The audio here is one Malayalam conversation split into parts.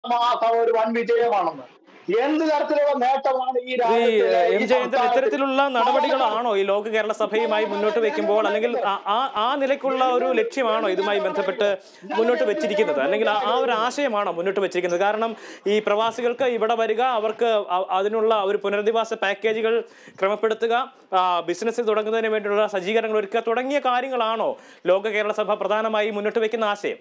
മാത്രം ഒരു വൻ വിജയമാണെന്ന് എന്ത് തരത്തിലുള്ള നേട്ടമാണ് ഈ ഈ രാജ്യത്തിലെ ഈ എം ജയന്തൻ സംസ്ഥാനത്തിൽ ഇത്തരത്തിലുള്ള നടപടികളാണോ ഈ ലോക കേരള സഭയുമായി മുന്നോട്ട് വെക്കുമ്പോൾ അല്ലെങ്കിൽ ആ- ആ ആ നിലയ്ക്കുള്ള ഒരു ലക്ഷ്യമാണോ ഇതുമായി ബന്ധപ്പെട്ട് മുന്നോട്ട് വെച്ചിരിക്കുന്നത് അല്ലെങ്കിൽ ആ- ആ ഒരു ആശയമാണോ മുന്നോട്ട് വെച്ചിരിക്കുന്നത് കാരണം ഈ പ്രവാസികൾക്ക് ഇവിടെ വരിക അവർക്ക് അ- അതിനുള്ള ഒരു പുനരധിവാസ പാക്കേജുകൾ ക്രമപ്പെടുത്തുക ആ, ബിസിനസ് തുടങ്ങുന്നതിന് വേണ്ടിയുള്ള സജ്ജീകരണങ്ങൾ ഒരുക്കുക തുടങ്ങിയ കാര്യങ്ങളാണോ ലോക കേരള സഭ പ്രധാനമായി മുന്നോട്ട് വെക്കുന്ന ആശയം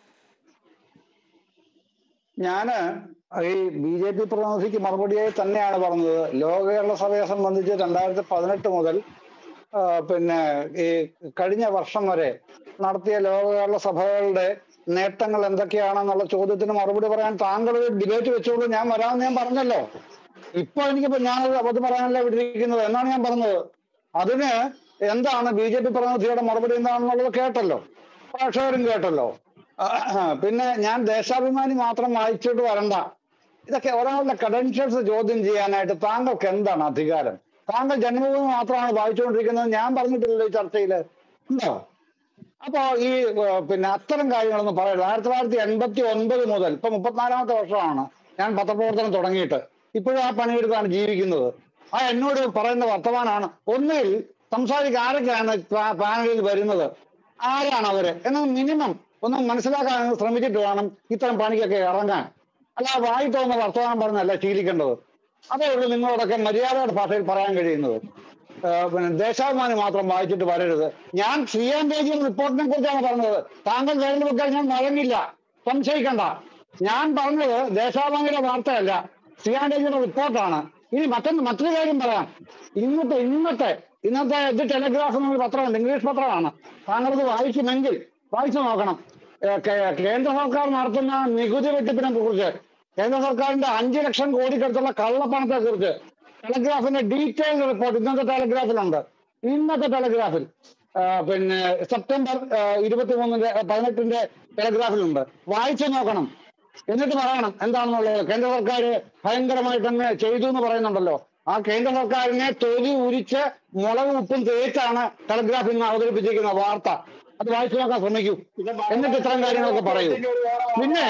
ഞാന് ഈ ബി ജെ പി പ്രതിനിധിക്ക് മറുപടിയായി തന്നെയാണ് പറഞ്ഞത് ലോക കേരള സഭയെ സംബന്ധിച്ച് രണ്ടായിരത്തി പതിനെട്ട് മുതൽ ആ, പിന്നെ ഈ കഴിഞ്ഞ വർഷം വരെ നടത്തിയ ലോക കേരള സഭകളുടെ നേട്ടങ്ങൾ എന്തൊക്കെയാണെന്നുള്ള ചോദ്യത്തിന് മറുപടി പറയാൻ താങ്കൾ ഒരു ഡിബേറ്റ് വെച്ചോളൂ ഞാൻ വരാമെന്ന് ഞാൻ പറഞ്ഞല്ലോ ഇപ്പൊ എനിക്കിപ്പോ ഞാനത് അബദ്ധം പറയാനല്ല വിട്ടിരിക്കുന്നത് എന്നാണ് ഞാൻ പറഞ്ഞത് അതിന് എന്താണ് ബി ജെ പി പ്രതിനിധിയുടെ മറുപടി എന്താണെന്നുള്ളത് കേട്ടല്ലോ പ്രേക്ഷകരും കേട്ടല്ലോ ആ, പിന്നെ ഞാൻ ദേശാഭിമാനി മാത്രം വായിച്ചിട്ട് വരണ്ട ഇതൊക്കെ ഒരാളുടെ ക്രെഡൻഷ്യൽസ് ചോദ്യം ചെയ്യാനായിട്ട് താങ്കൾക്ക് എന്താണ് അധികാരം താങ്കൾ ജന്മഭൂമി മാത്രമാണ് വായിച്ചുകൊണ്ടിരിക്കുന്നത് ഞാൻ പറഞ്ഞിട്ടില്ലല്ലോ ഈ ചർച്ചയില് ഉണ്ടോ അപ്പോ ഈ ഏർ, പിന്നെ അത്തരം കാര്യങ്ങളൊന്നും പറയരുത് ആയിരത്തി തൊള്ളായിരത്തി എൺപത്തി ഒൻപത് മുതൽ ഇപ്പൊ മുപ്പത്തിനാലാമത്തെ വർഷമാണ് ഞാൻ പത്രപ്രവർത്തനം തുടങ്ങിയിട്ട് ഇപ്പോഴും ആ പണിയെടുത്താണ് ജീവിക്കുന്നത് ആ എന്നോട് പറയുന്ന വർത്തമാനമാണ് ഒന്നുകിൽ സംസാരിക്കാൻ ആരൊക്കെയാണ് പാ- പാനലിൽ വരുന്നത് ആരാണ് അവര് എന്ന് മിനിമം ഒന്ന് മനസ്സിലാക്കാൻ നിങ്ങൾ ശ്രമിച്ചിട്ട് വേണം ഇത്തരം പണിക്കൊക്കെ ഇറങ്ങാൻ അല്ല വായി തോന്നുന്ന വർത്തമാനം പറഞ്ഞല്ല ശീലിക്കേണ്ടത് അതേ ഉള്ളൂ നിങ്ങളോടൊക്കെ മര്യാദയുടെ ഭാഷയിൽ പറയാൻ കഴിയുന്നത് ഏഹ് പിന്നെ ദേശാഭിമാനി മാത്രം വായിച്ചിട്ട് വരരുത് ഞാൻ സി എൻ പേജിൽ റിപ്പോർട്ടിനെ കുറിച്ചാണ് പറഞ്ഞത് താങ്കൾ കഴിഞ്ഞു വെക്കാൻ ഞാൻ വഴങ്ങില്ല സംശയിക്കണ്ട ഞാൻ പറഞ്ഞത് ദേശാഭിമാനിയുടെ വാർത്തയല്ല സി എൻ പേജിയുടെ റിപ്പോർട്ടാണ് ഇനി മറ്റൊന്ന് മറ്റൊരു കാര്യം പറയാം ഇന്നത്തെ ഇന്നത്തെ ഇന്നത്തെ ഇത് ടെലിഗ്രാഫ് എന്നൊരു പത്രമുണ്ട് ഇംഗ്ലീഷ് പത്രമാണ് താങ്കൾ ഇത് വായിക്കുമെങ്കിൽ വായിച്ചു നോക്കണം ഏഹ് കേ- കേന്ദ്ര സർക്കാർ നടത്തുന്ന നികുതി വെട്ടിപ്പിനെ കുറിച്ച് കേന്ദ്ര സർക്കാരിന്റെ അഞ്ചു ലക്ഷം കോടിക്കടുത്തുള്ള കള്ളപ്പണത്തെ കുറിച്ച് ടെലഗ്രാഫിന്റെ ഡീറ്റെയിൽഡ് റിപ്പോർട്ട് ഇന്നത്തെ ടെലഗ്രാഫിലുണ്ട് ഇന്നത്തെ ടെലഗ്രാഫിൽ ആ, പിന്നെ സെപ്റ്റംബർ ഇരുപത്തി മൂന്നിന്റെ പതിനെട്ടിന്റെ ടെലഗ്രാഫിലുണ്ട് വായിച്ചു നോക്കണം എന്നിട്ട് പറയണം എന്താണെന്നുള്ളത് കേന്ദ്ര സർക്കാർ ഭയങ്കരമായിട്ട് അങ്ങ് ചെയ്തു എന്ന് പറയുന്നുണ്ടല്ലോ ആ കേന്ദ്ര സർക്കാരിനെ തൊലി ഉരിച്ച് മുളക് ഉപ്പും തേച്ചാണ് ടെലഗ്രാഫിൽ നിന്ന് അവതരിപ്പിച്ചിരിക്കുന്ന വാർത്ത അത് വായിച്ചു നോക്കാൻ ശ്രമിക്കൂ എന്നിട്ട് ഇത്തരം കാര്യങ്ങളൊക്കെ പറയൂ പിന്നെ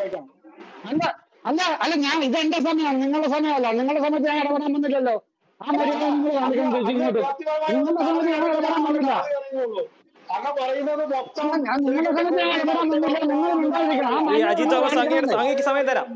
അല്ല അല്ല അല്ല ഞാൻ ഇത് എന്റെ സമയമാണ് നിങ്ങളുടെ സമയമല്ല നിങ്ങളുടെ സമയത്ത് ഞാൻ ഇടപെടാൻ വന്നില്ലല്ലോ ആ മര്യാദ നിങ്ങൾ കാണിക്കണം ചേച്ചി ഇങ്ങോട്ട് നിങ്ങളുടെ സമയത്ത് ഞാൻ ഇടപെടാൻ വന്നില്ല അങ്ങ് പറയുന്നത് മൊത്തം ഞാൻ നിങ്ങളുടെ സമയത്ത് ഞാൻ ഇടപെടാൻ വന്നില്ല നിങ്ങൾ ഉണ്ടായിരിക്കണം ആ ഈ മര്യാദ അജിത് നിങ്ങൾ തോമസ് അങ്ങയുടെ കാണിക്കണം. അങ്ങേക്ക് സമയം തരാം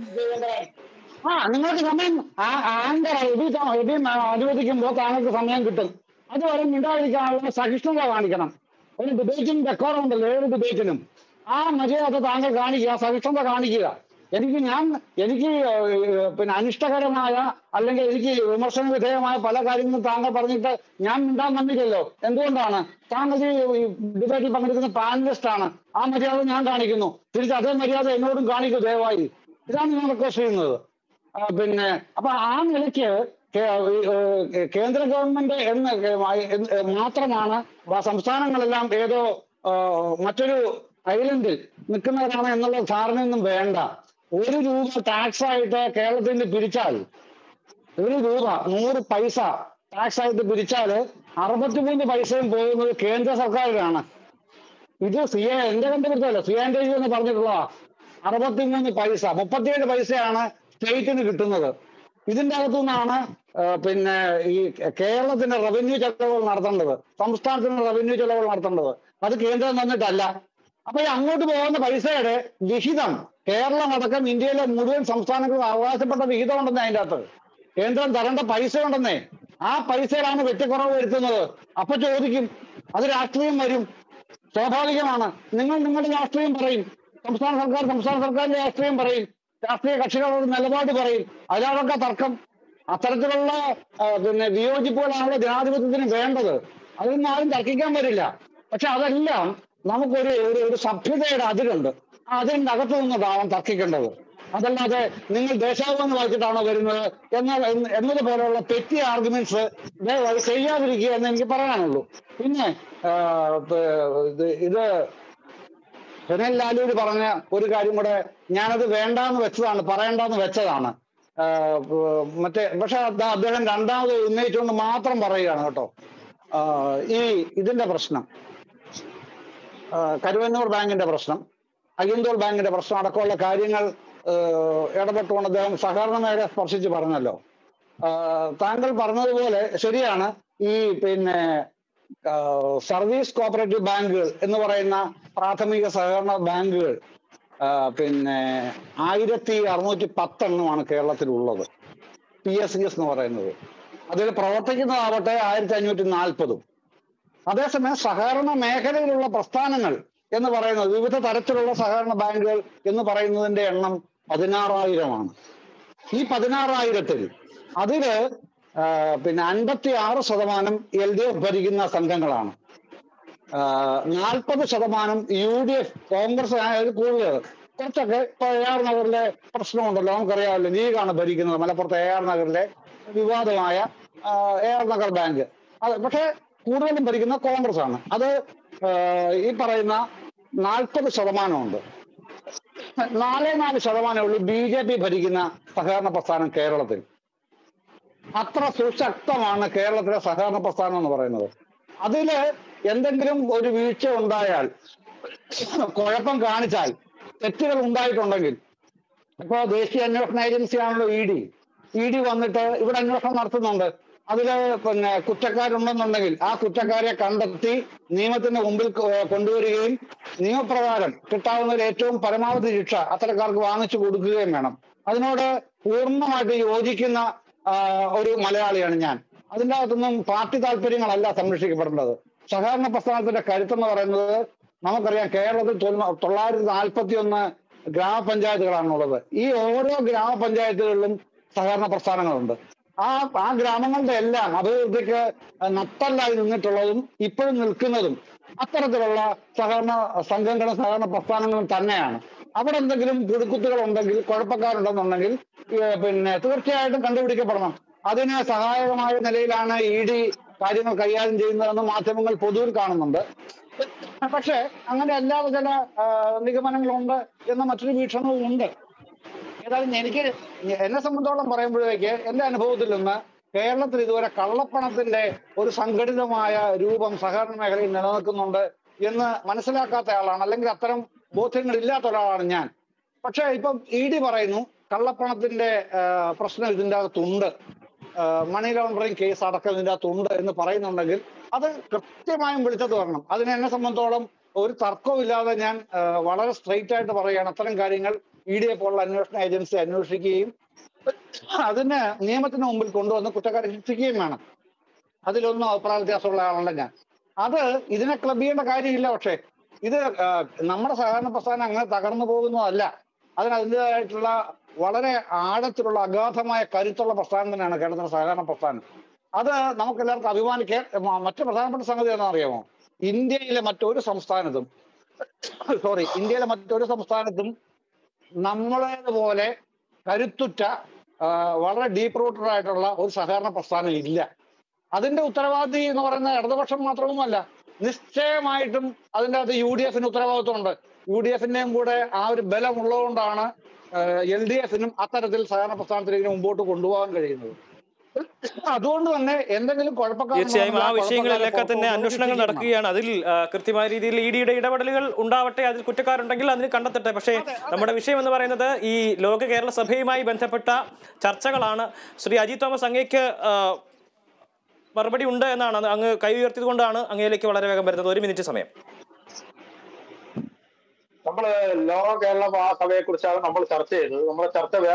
ആ നിങ്ങൾക്ക് സമയം ആ ആങ്കർ എബി ത- എബി മ- അനുവദിക്കുമ്പോൾ താങ്കൾക്ക് സമയം കിട്ടും അതുവരെ മിണ്ടാതിരിക്കാനുള്ള സഹിഷ്ണുത കാണിക്കണം ഒരു ഡിബേറ്റിനും ഡെക്കോറം ഉണ്ടല്ലോ ഏത് ഡിബേറ്റിനും ആ മര്യാദ താങ്കൾ കാണിക്കുക സഹിഷ്ണുത കാണിക്കുക എനിക്ക് ഞാൻ എനിക്ക് ഏഹ്, പിന്നെ അനിഷ്ടകരമായ അല്ലെങ്കിൽ എനിക്ക് വിമർശന വിധേയമായ പല കാര്യങ്ങളും താങ്കൾ പറഞ്ഞിട്ട് ഞാൻ മിണ്ടാൻ വന്നില്ലല്ലോ എന്തുകൊണ്ടാണ് താങ്കൾ ഈ ഡിബേറ്റിൽ പങ്കെടുക്കുന്ന പാനലിസ്റ്റ് ആണ് ആ മര്യാദ ഞാൻ കാണിക്കുന്നു തിരിച്ച് അതേ മര്യാദ എന്നോടും കാണിക്കൂ ദയവായി ഇതാണ് ഞാൻ റിക്വസ്റ്റ് ചെയ്യുന്നത് ആ, പിന്നെ അപ്പൊ ആ നിലയ്ക്ക് കേ- ഏഹ് കേന്ദ്ര ഗവൺമെന്റ് എന്ന് എന്ന് മാത്രമാണ് വ- സംസ്ഥാനങ്ങളെല്ലാം ഏതോ ആ, മറ്റൊരു ഐലൻഡിൽ നിൽക്കുന്നവരാണ് എന്നുള്ള ധാരണയൊന്നും വേണ്ട ഒരു രൂപ ടാക്സ് ആയിട്ട് കേരളത്തിൽ നിന്ന് പിരിച്ചാൽ ഒരു രൂപ നൂറ് പൈസ ടാക്സ് ആയിട്ട് പിരിച്ചാല് അറുപത്തിമൂന്ന് പൈസയും പോകുന്നത് കേന്ദ്ര സർക്കാരിനാണ് ഇത് സി എ എന്റെ കണ്ടുപിടുത്തമല്ല സി ആൻഡ് എന്ന് പറഞ്ഞിട്ടുള്ള അറുപത്തിമൂന്ന് പൈസ മുപ്പത്തിയേഴ് പൈസയാണ് സ്റ്റേറ്റിന് കിട്ടുന്നത് ഇതിന്റെ അകത്തു നിന്നാണ് ആ, പിന്നെ ഈ കേരളത്തിന്റെ റവന്യൂ ചെലവുകൾ നടത്തേണ്ടത് സംസ്ഥാനത്തിന് റവന്യൂ ചെലവുകൾ നടത്തേണ്ടത് അത് കേന്ദ്രം തന്നിട്ടല്ല അപ്പൊ ഈ അങ്ങോട്ട് പോകുന്ന പൈസയുടെ വിഹിതം കേരളം അടക്കം ഇന്ത്യയിലെ മുഴുവൻ സംസ്ഥാനങ്ങളും അവകാശപ്പെട്ട വിഹിതം ഉണ്ടെന്നേ അതിന്റെ അകത്ത് കേന്ദ്രം തരേണ്ട പൈസ ഉണ്ടെന്നേ ആ പൈസയിലാണ് വെട്ടിക്കുറവ് വരുത്തുന്നത് അപ്പൊ ചോദിക്കും അത് രാഷ്ട്രീയം വരും സ്വാഭാവികമാണ് നിങ്ങൾ നിങ്ങളുടെ രാഷ്ട്രീയം പറയും സംസ്ഥാന സർക്കാർ സംസ്ഥാന സർക്കാരിന്റെ രാഷ്ട്രീയം പറയും രാഷ്ട്രീയ കക്ഷികളോട് നിലപാട് പറയും അതിലാണൊക്കെ തർക്കം അത്തരത്തിലുള്ള ആ, പിന്നെ വിയോജിപ്പുകളാണല്ലോ ജനാധിപത്യത്തിന് വേണ്ടത് അതൊന്നും ആരും തർക്കിക്കാൻ വരില്ല പക്ഷെ അതെല്ലാം നമുക്കൊരു ഒരു ഒരു സഭ്യതയുടെ അതിരുണ്ട് ആ അതിന്റെ അകത്തു നിന്നതാവാം തർക്കിക്കേണ്ടത് അതല്ലാതെ നിങ്ങൾ ദേശാഭിമാനി വായിച്ചിട്ടാണോ വരുന്നത് എന്ന എന്ന് എന്നതുപോലെയുള്ള തെറ്റിയ ആർഗ്യുമെന്റ്സ് ദയവായി ചെയ്യാതിരിക്കുക എന്ന് എനിക്ക് പറയാനുള്ളൂ പിന്നെ ആ, പ- ഇത് ഇത് സുനിൽ ലാലൂര് പറഞ്ഞ ഒരു കാര്യം കൂടെ ഞാനത് വേണ്ടാന്ന് വെച്ചതാണ് പറയണ്ടെന്ന് വെച്ചതാണ് ആ, പ- മറ്റേ പക്ഷെ അത് അദ്ദേഹം രണ്ടാമത് ഉന്നയിച്ചുകൊണ്ട് മാത്രം പറയുകയാണ് കേട്ടോ ആ, ഈ ഇതിന്റെ പ്രശ്നം ആ, കരുവന്നൂർ ബാങ്കിന്റെ പ്രശ്നം അയ്യന്തോൾ ബാങ്കിന്റെ പ്രശ്നം അടക്കമുള്ള കാര്യങ്ങൾ ഏഹ്, ഇടപെട്ടുകൊണ്ട് അദ്ദേഹം സഹകരണ മേഖലയെ സ്പർശിച്ച് പറഞ്ഞല്ലോ ആഹ്, താങ്കൾ പറഞ്ഞതുപോലെ ശരിയാണ് ഈ പിന്നെ ആഹ്, സർവീസ് കോപ്പറേറ്റീവ് ബാങ്കുകൾ എന്ന് പറയുന്ന പ്രാഥമിക സഹകരണ ബാങ്കുകൾ ആഹ്, പിന്നെ ആയിരത്തി അറുന്നൂറ്റി പത്തെണ്ണമാണ് കേരളത്തിലുള്ളത് പി എസ് സി എസ് എന്ന് പറയുന്നത് അതിൽ പ്രവർത്തിക്കുന്നതാവട്ടെ ആയിരത്തി അഞ്ഞൂറ്റി നാൽപ്പതും അതേസമയം സഹകരണ മേഖലയിലുള്ള പ്രസ്ഥാനങ്ങൾ എന്ന് പറയുന്നത് വിവിധ തരത്തിലുള്ള സഹകരണ ബാങ്കുകൾ എന്ന് പറയുന്നതിന്റെ എണ്ണം പതിനാറായിരമാണ് ഈ പതിനാറായിരത്തിൽ അതില് ആ, പിന്നെ അൻപത്തി ആറ് ശതമാനം എൽ ഡി എഫ് ഭരിക്കുന്ന സംഘങ്ങളാണ് നാൽപ്പത് ശതമാനം യു ഡി എഫ് കോൺഗ്രസ് ആയാലും കൂടുതൽ കുറച്ചൊക്കെ ഇപ്പൊ എ ആർ നഗറിലെ പ്രശ്നമുണ്ടല്ലോ നമുക്കറിയാമല്ലോ ലീഗാണ് ഭരിക്കുന്നത് മലപ്പുറത്തെ എ ആർ നഗറിലെ വിവാദമായ ആ, എ ആർ നഗർ ബാങ്ക് അത് പക്ഷേ കൂടുതലും ഭരിക്കുന്ന കോൺഗ്രസ് ആണ് അത് ആ, ഈ പറയുന്ന നാൽപ്പത് ശതമാനമുണ്ട് നാലേ നാല് ശതമാനമേ ഉള്ളൂ ബി ജെ പി ഭരിക്കുന്ന സഹകരണ പ്രസ്ഥാനം കേരളത്തിൽ അത്ര സുശക്തമാണ് കേരളത്തിലെ സഹകരണ പ്രസ്ഥാനം എന്ന് പറയുന്നത് അതില് എന്തെങ്കിലും ഒരു വീഴ്ച ഉണ്ടായാൽ കുഴപ്പം കാണിച്ചാൽ തെറ്റുകൾ ഉണ്ടായിട്ടുണ്ടെങ്കിൽ ഇപ്പൊ ദേശീയ അന്വേഷണ ഏജൻസിയാണല്ലോ ഇ ഡി ഇ ഡി വന്നിട്ട് ഇവിടെ അന്വേഷണം നടത്തുന്നുണ്ട് അതില് പിന്നെ കുറ്റക്കാരുണ്ടെന്നുണ്ടെങ്കിൽ ആ കുറ്റക്കാരെ കണ്ടെത്തി നിയമത്തിന്റെ മുമ്പിൽ കൊ- കൊണ്ടുവരികയും നിയമപ്രകാരം കിട്ടാവുന്ന ഏറ്റവും പരമാവധി ശിക്ഷ അത്തരക്കാർക്ക് വാങ്ങിച്ചു കൊടുക്കുകയും വേണം അതിനോട് പൂർണ്ണമായിട്ട് യോജിക്കുന്ന ആ, ഒരു മലയാളിയാണ് ഞാൻ അതിൻ്റെ അകത്തൊന്നും പാർട്ടി താല്പര്യങ്ങളല്ല സംരക്ഷിക്കപ്പെടേണ്ടത് സഹകരണ പ്രസ്ഥാനത്തിന്റെ കരുത്തെന്ന് പറയുന്നത് നമുക്കറിയാം കേരളത്തിൽ തൊണ്ണൂ- തൊള്ളായിരത്തി നാൽപ്പത്തി ഒന്ന് ഗ്രാമപഞ്ചായത്തുകളാണുള്ളത് ഈ ഓരോ ഗ്രാമപഞ്ചായത്തുകളിലും സഹകരണ പ്രസ്ഥാനങ്ങളുണ്ട് ആ ആ ഗ്രാമങ്ങളുടെ എല്ലാം അഭിവൃദ്ധിക്ക് നട്ടല്ലായി നിന്നിട്ടുള്ളതും ഇപ്പോഴും നിൽക്കുന്നതും അത്തരത്തിലുള്ള സഹകരണ സംഘങ്ങളും സഹകരണ പ്രസ്ഥാനങ്ങളും തന്നെയാണ് അവിടെ എന്തെങ്കിലും കുടുക്കുത്തുകൾ ഉണ്ടെങ്കിൽ കുഴപ്പക്കാരുണ്ടെന്നുണ്ടെങ്കിൽ ഏഹ് പിന്നെ തീർച്ചയായിട്ടും കണ്ടുപിടിക്കപ്പെടണം അതിന് സഹായകമായ നിലയിലാണ് ഇ ഡി കാര്യങ്ങൾ കൈകാര്യം ചെയ്യുന്നതെന്ന് മാധ്യമങ്ങൾ പൊതുവിൽ കാണുന്നുണ്ട് പക്ഷേ അങ്ങനെ അല്ലാതെ ചില ആ, നിഗമനങ്ങളുണ്ട് എന്ന മറ്റൊരു വീക്ഷണവും ഉണ്ട് ഏതായാലും എനിക്ക് എന്നെ സംബന്ധിച്ചോളം പറയുമ്പോഴേക്ക് എന്റെ അനുഭവത്തിൽ നിന്ന് കേരളത്തിൽ ഇതുവരെ കള്ളപ്പണത്തിന്റെ ഒരു സംഘടിതമായ രൂപം സഹകരണ മേഖലയിൽ നിലനിൽക്കുന്നുണ്ട് എന്ന് മനസ്സിലാക്കാത്ത ആളാണ് അല്ലെങ്കിൽ അത്തരം ബോധ്യങ്ങൾ ഇല്ലാത്ത ഒരാളാണ് ഞാൻ പക്ഷെ ഇപ്പം ഇ ഡി പറയുന്നു കള്ളപ്പണത്തിന്റെ ആ, പ്രശ്നം ഇതിന്റെ അകത്തുണ്ട് ആ, മണി ലോണ്ടറിങ് കേസ് അടക്കം ഇതിന്റെ അകത്തുണ്ട് എന്ന് പറയുന്നുണ്ടെങ്കിൽ അത് കൃത്യമായും വിളിച്ചത് വരണം അതിന് എന്നെ സംബന്ധിച്ചോളം ഒരു തർക്കവും ഇല്ലാതെ ഞാൻ ആ, വളരെ സ്ട്രെയിറ്റ് ആയിട്ട് പറയുകയാണ് അത്തരം കാര്യങ്ങൾ ഇ ഡിയെ പോലുള്ള അന്വേഷണ ഏജൻസി അന്വേഷിക്കുകയും അതിന് നിയമത്തിന് മുമ്പിൽ കൊണ്ടുവന്ന് കുറ്റക്കാരെ ശിക്ഷിക്കുകയും വേണം അതിലൊന്നും അഭിപ്രായ വ്യത്യാസമുള്ള ആളല്ല ഞാൻ അത് ഇതിനെ ക്ലബ് ചെയ്യേണ്ട കാര്യമില്ല പക്ഷേ ഇത് ആ, നമ്മുടെ സഹകരണ പ്രസ്ഥാനം അങ്ങനെ തകർന്നു പോകുന്നതല്ല അതിന് അതിൻ്റെതായിട്ടുള്ള വളരെ ആഴത്തിലുള്ള അഗാധമായ കരുത്തുള്ള പ്രസ്ഥാനം തന്നെയാണ് കേരളത്തിലെ സഹകരണ പ്രസ്ഥാനം അത് നമുക്ക് എല്ലാവർക്കും അഭിമാനിക്കാൻ മ- മറ്റു പ്രധാനപ്പെട്ട സംഗതി എന്താണെന്ന് അറിയാമോ ഇന്ത്യയിലെ മറ്റൊരു സംസ്ഥാനത്തും സോറി ഇന്ത്യയിലെ മറ്റൊരു സംസ്ഥാനത്തും നമ്മളേതുപോലെ കരുത്തുറ്റ ആ, വളരെ ഡീപ്പ് റൂട്ടഡ് ആയിട്ടുള്ള ഒരു സഹകരണ പ്രസ്ഥാനം ഇല്ല അതിന്റെ ഉത്തരവാദി എന്ന് പറയുന്ന ഇടതുപക്ഷം മാത്രവുമല്ല നിശ്ചയമായിട്ടും അതിന്റെ അകത്ത് യു ഡി എഫിന് ഉത്തരവാദിത്വമുണ്ട് യു ഡി എഫിന്റെയും കൂടെ ആ ഒരു ബലം ഉള്ളതുകൊണ്ടാണ് എൽ ഡി എഫിനും അത്തരത്തിൽ സഹകരണ പ്രസ്ഥാനത്തിലേക്ക് മുമ്പോട്ട് കൊണ്ടുപോകാൻ കഴിയുന്നത് അതുകൊണ്ട് തന്നെ എന്തെങ്കിലും കുഴപ്പക്കാർ തീർച്ചയായും ആ വിഷയങ്ങളിലൊക്കെ തന്നെ അന്വേഷണങ്ങൾ നടക്കുകയാണ് അതിൽ ആ, കൃത്യമായ രീതിയിൽ ഇ ഡിയുടെ ഇടപെടലുകൾ ഉണ്ടാവട്ടെ അതിൽ കുറ്റക്കാരുണ്ടെങ്കിൽ അതിന് കണ്ടെത്തട്ടെ പക്ഷേ നമ്മുടെ വിഷയം എന്ന് പറയുന്നത് ഈ ലോക കേരള സഭയുമായി ബന്ധപ്പെട്ട ചർച്ചകളാണ് ശ്രീ അജിത് തോമസ് അങ്ങേക്ക് ആ, മറുപടി ഉണ്ട് എന്നാണ് അത് അങ്ങ് കൈ ഉയർത്തിയത് കൊണ്ടാണ് അങ്ങയിലേക്ക് വളരെ വേഗം വരുന്നത് ഒരു മിനിറ്റ് സമയം നമ്മള് ലോക കേരള സഭയെ കുറിച്ചാണ് നമ്മൾ ചർച്ച ചെയ്തത് നമ്മുടെ ചർച്ച